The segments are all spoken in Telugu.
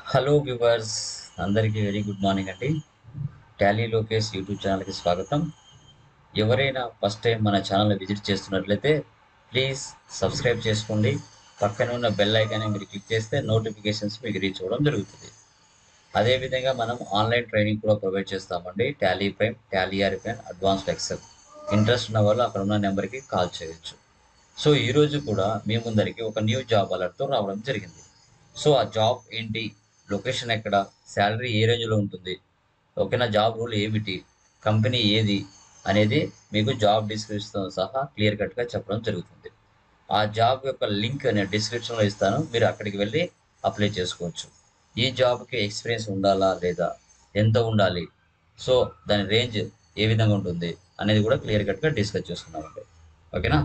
హలో వ్యూవర్స్ అందరికీ వెరీ గుడ్ మార్నింగ్ అండి టాలీ లోకేష్ యూట్యూబ్ ఛానల్కి స్వాగతం ఎవరైనా ఫస్ట్ టైం మన ఛానల్ విజిట్ చేస్తున్నట్లయితే ప్లీజ్ సబ్స్క్రైబ్ చేసుకోండి పక్కన ఉన్న బెల్ ఐకాన్ని మీరు క్లిక్ చేస్తే నోటిఫికేషన్స్ మీకు రీచ్ అవ్వడం జరుగుతుంది అదేవిధంగా మనం ఆన్లైన్ ట్రైనింగ్ కూడా ప్రొవైడ్ చేస్తామండి Tally Prime Tally ERP advanced Excel interest ఉన్న వాళ్ళు అక్కడ ఉన్న నెంబర్కి కాల్ చేయొచ్చు సో ఈరోజు కూడా మీ ముందరికి ఒక న్యూ జాబ్ అలర్ట్తో రావడం జరిగింది సో ఆ జాబ్ ఏంటి లొకేషన్ ఎక్కడ శాలరీ ఏ రేంజ్లో ఉంటుంది ఓకేనా జాబ్ రూల్ ఏమిటి కంపెనీ ఏది అనేది మీకు జాబ్ డిస్క్రిప్షన్ సహా క్లియర్ కట్గా చెప్పడం జరుగుతుంది ఆ జాబ్ యొక్క లింక్ నేను డిస్క్రిప్షన్లో ఇస్తాను మీరు అక్కడికి వెళ్ళి అప్లై చేసుకోవచ్చు ఈ జాబ్కి ఎక్స్పీరియన్స్ ఉండాలా లేదా ఎంత ఉండాలి సో దాని రేంజ్ ఏ విధంగా ఉంటుంది అనేది కూడా క్లియర్ కట్గా డిస్కస్ చేసుకున్నామండి ఓకేనా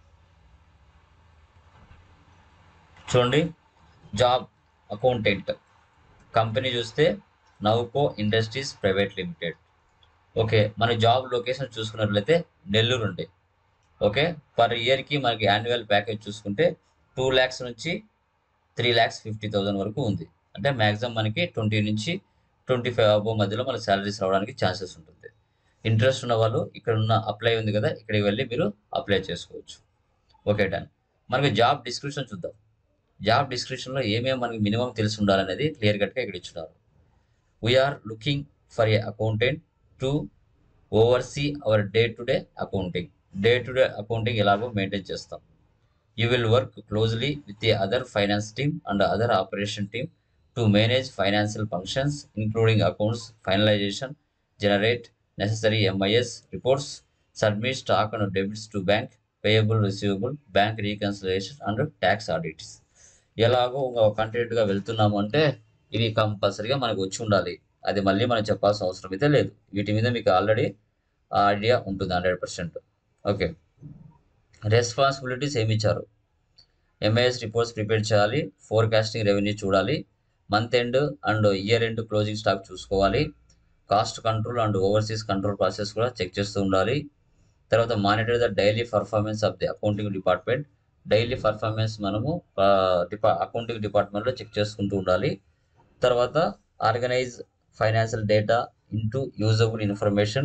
చూడండి జాబ్ అకౌంటెంట్ కంపెనీ చూస్తే నౌకో ఇండస్ట్రీస్ ప్రైవేట్ లిమిటెడ్ ఓకే మన జాబ్ లొకేషన్ చూసుకున్నట్లయితే నెల్లూరు ఉంది ఓకే పర్ ఇయర్కి మనకి యాన్యువల్ ప్యాకేజ్ చూసుకుంటే టూ ల్యాక్స్ నుంచి త్రీ ల్యాక్స్ ఫిఫ్టీ థౌజండ్ వరకు ఉంది అంటే మ్యాక్సిమం మనకి ట్వంటీ నుంచి ట్వంటీ ఫైవ్ అబో మధ్యలో మన శాలరీస్ రావడానికి ఛాన్సెస్ ఉంటుంది ఇంట్రెస్ట్ ఉన్న వాళ్ళు ఇక్కడ ఉన్న అప్లై ఉంది కదా ఇక్కడికి వెళ్ళి మీరు అప్లై చేసుకోవచ్చు ఓకే డన్ మనకి జాబ్ డిస్క్రిప్షన్ చూద్దాం జాబ్ డిస్క్రిప్షన్లో ఏమేమి మనకి మినిమం తెలిసి ఉండాలనేది క్లియర్ కట్గా ఇక్కడ ఇచ్చున్నారు we're looking for a accountant to oversee our day to day accounting day to day accounting ఎలాగో మెయింటైన్ చేస్తాం you will work closely with the other finance team and other operation team to manage financial functions including accounts finalisation generate necessary MIS reports submit stock and debits to bank payable receivable bank reconciliation and tax audits ఎలాగో ఒక కంటెంట్గా వెళ్తున్నాము అంటే ఇవి కంపల్సరీగా మనకు వచ్చి ఉండాలి అది మళ్ళీ మనం చెప్పాల్సిన అవసరం అయితే లేదు వీటి మీద మీకు ఆల్రెడీ ఐడియా ఉంటుంది హండ్రెడ్ పర్సెంట్ ఓకే రెస్పాన్సిబిలిటీస్ ఏమి ఇచ్చారు ఎంఐఎస్ రిపోర్ట్స్ ప్రిపేర్ చేయాలి ఫోర్కాస్టింగ్ రెవెన్యూ చూడాలి month end and year end closing stock చూసుకోవాలి cost control and overseas control process కూడా చెక్ చేస్తూ ఉండాలి తర్వాత monitor the daily performance of the accounting department daily performance మనము డిపా అకౌంటింగ్ డిపార్ట్మెంట్లో చెక్ చేసుకుంటూ ఉండాలి తర్వాత organise financial data into usable information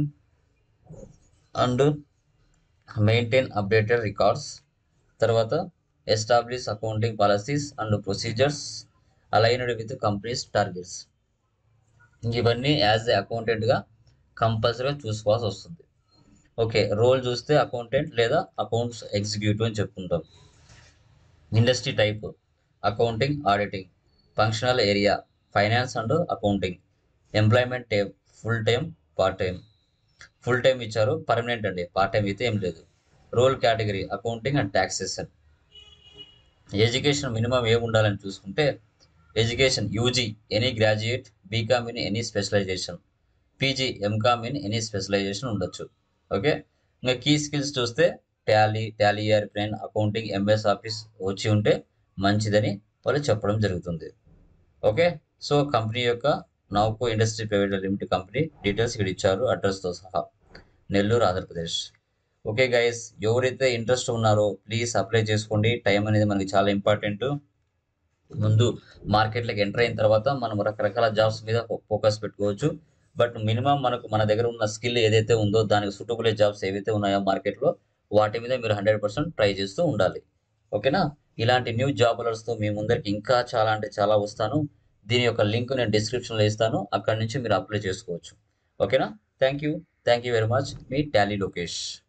and maintain updated records తర్వాత establish accounting policies and procedures aligned with company's targets ఇవన్నీ యాజ్ ఏ అకౌంటెంట్గా కంపల్సరీగా చూసుకోవాల్సి వస్తుంది ఓకే రోల్ చూస్తే అకౌంటెంట్ లేదా అకౌంట్స్ ఎగ్జిక్యూటివ్ అని చెప్పుకుంటాం industry type accounting auditing functional area finance and accounting employment type full time part time full time ఇచ్చారు పర్మనెంట్ అండి పార్ట్ టైం అయితే ఏం లేదు role category accounting and taxation education minimum ఏమి ఉండాలని చూసుకుంటే education UG any graduate BCom in any specialisation PG MCom in any specialisation ఉండొచ్చు ఓకే ఇంకా కీ స్కిల్స్ చూస్తే Tally Tally plan accounting MS Office వచ్చి ఉంటే మంచిదని వాళ్ళు చెప్పడం జరుగుతుంది ఓకే సో కంపెనీ యొక్క నౌకో industry private limited company details ఇక్కడ ఇచ్చారు అడ్రస్తో సహా నెల్లూరు ఆంధ్రప్రదేశ్ ఓకే గైస్ ఎవరైతే ఇంట్రెస్ట్ ఉన్నారో ప్లీజ్ అప్లై చేసుకోండి టైం అనేది మనకి చాలా ఇంపార్టెంట్ ముందు మార్కెట్లోకి ఎంటర్ అయిన తర్వాత మనం రకరకాల జాబ్స్ మీద ఫోకస్ పెట్టుకోవచ్చు బట్ మినిమం మనకు మన దగ్గర ఉన్న స్కిల్ ఏదైతే ఉందో దానికి సూటబుల్ జాబ్స్ ఏవైతే ఉన్నాయో మార్కెట్లో వాటి మీద మీరు హండ్రెడ్ పర్సెంట్ ట్రై చేస్తూ ఉండాలి ఓకేనా ఇలాంటి న్యూ జాబ్ అలర్ట్స్తో మీ ముందరికి ఇంకా చాలా అంటే చాలా వస్తాను దీని యొక్క లింక్ నేను డిస్క్రిప్షన్లో ఇస్తాను అక్కడి నుంచి మీరు అప్లై చేసుకోవచ్చు ఓకేనా thank you thank you very much మీ టాలీ లోకేష్